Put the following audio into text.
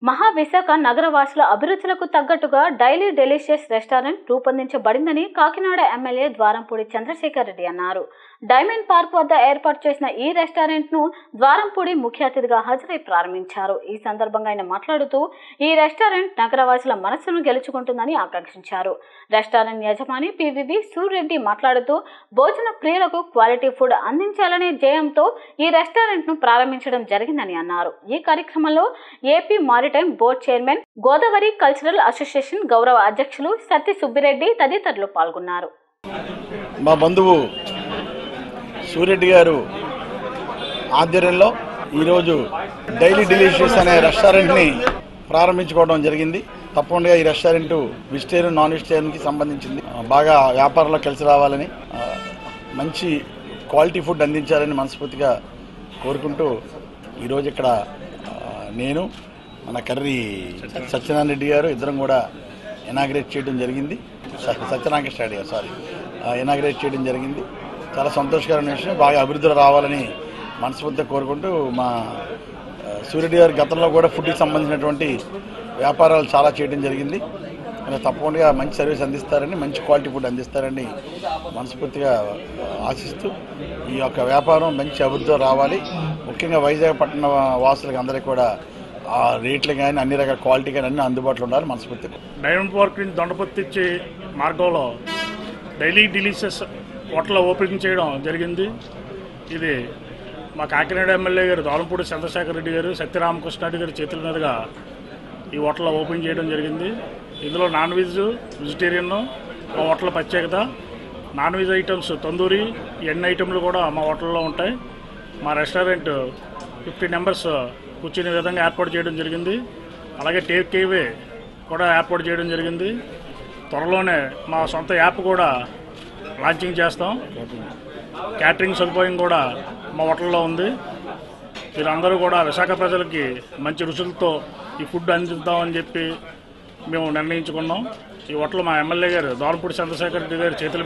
మహావిశాఖ నగరవాసుల అభిరుచులకు తగ్గట్టుగా డైలీ డెలిషియస్ రెస్టారెంట్ రూపొందించబడిందని కాకినాడ ఎమ్మెల్యే ద్వారంపూడి చంద్రశేఖర్ రెడ్డి అన్నారు డైమండ్ పార్క్ వద్ద ఏర్పాటు చేసిన ఈ రెస్టారెంట్ ను ద్వారంపూడి ముఖ్య అతిథిగా హాజరై ప్రారంభించారు ఈ సందర్భంగా ఆయన మాట్లాడుతూ ఈ రెస్టారెంట్ నగరవాసుల మనస్సును గెలుచుకుంటుందని ఆకాంక్షించారు రెస్టారెంట్ యజమాని పివివి సూర్రెడ్డి మాట్లాడుతూ భోజన ప్రియులకు క్వాలిటీ ఫుడ్ అందించాలనే ధ్యేయంతో ఈ రెస్టారెంట్ ను ప్రారంభించడం జరిగిందని అన్నారు ఈ కార్యక్రమంలో AP maritime board chairman Godavari cultural association గౌరవ అధ్యక్షులు సత్తి సుబ్బిరెడ్డి తదితరులు పాల్గొన్నారు మా బంధువు సూర్యరెడ్డి గారు ఆధ్వర్యంలో ఈరోజు డైలీ డిలీషియస్ అనే రెస్టారెంట్ని ప్రారంభించుకోవడం జరిగింది తప్పకుండా ఈ రెస్టారెంట్ వెజిటేరియన్ నాన్ వెజిటేరియన్కి సంబంధించింది ఆ, బాగా వ్యాపారంలో కలిసి రావాలని ఆ, మంచి క్వాలిటీ ఫుడ్ అందించాలని మనస్ఫూర్తిగా కోరుకుంటూ ఈరోజు ఇక్కడ ఆ, నేను మన కర్రీ సత్యనారాయణ రెడ్డి గారు ఇద్దరం కూడా ఇనాగ్రేట్ చేయడం జరిగింది స- సత్యనారాయణ రెడ్డి గారు సారీ ఇనాగ్రేట్ చేయడం జరిగింది చాలా సంతోషకరమైన విషయం బాగా అభివృద్ధిలో రావాలని మనస్ఫూర్తిగా కోరుకుంటూ మా ఆ, సూర్యుడి గారి గతంలో కూడా ఫుడ్కి సంబంధించినటువంటి వ్యాపారాలు చాలా చేయడం జరిగింది ఆయన తప్పకుండా మంచి సర్వీస్ అందిస్తారని మంచి క్వాలిటీ ఫుడ్ అందిస్తారని మనస్ఫూర్తిగా ఆ, ఆశిస్తూ ఈ యొక్క వ్యాపారం మంచి అభివృద్ధిలో రావాలి ముఖ్యంగా వైజాగ్ పట్టణ వాసులకు అందరికీ కూడా ఆ రేట్లు కానీ అన్ని రకాల క్వాలిటీ కానీ అన్ని అందుబాటులో ఉండాలి మనస్ఫూర్తిగా డైమండ్ పార్క్ నుంచి దొండపత్తిచ్చే మార్గంలో డైలీ డిలీషియస్ హోటల్ ఓపెనింగ్ చేయడం జరిగింది ఇది మా కాకినాడ ఎమ్మెల్యే గారు దోలంపూడి చంద్రశేఖర్ రెడ్డి గారు సత్యరామకృష్ణారెడ్డి గారి చేతుల మీదుగా ఈ హోటల్ ఓపెన్ చేయడం జరిగింది ఇందులో నాన్ వెజ్ వెజిటేరియన్ మా హోటల్ ప్రత్యేకత నాన్ వెజ్ ఐటమ్స్ తందూరి ఎన్ని ఐటమ్లు కూడా మా హోటల్లో ఉంటాయి మా రెస్టారెంట్ ఫిఫ్టీ మెంబర్స్ కూర్చునే విధంగా ఏర్పాటు చేయడం జరిగింది అలాగే టేక్ కేవే కూడా ఏర్పాటు చేయడం జరిగింది త్వరలోనే మా సొంత యాప్ కూడా లాంచింగ్ చేస్తాం క్యాటరింగ్ సదుపాయం కూడా మా హోటల్లో ఉంది వీరందరూ కూడా విశాఖ ప్రజలకి మంచి రుచులతో ఈ ఫుడ్ అందిద్దామని చెప్పి మేము నిర్ణయించుకున్నాం ఈ హోటల్ మా ఎమ్మెల్యే గారు దోరపూడి చంద్రశేఖర్ రెడ్డి గారి చేతుల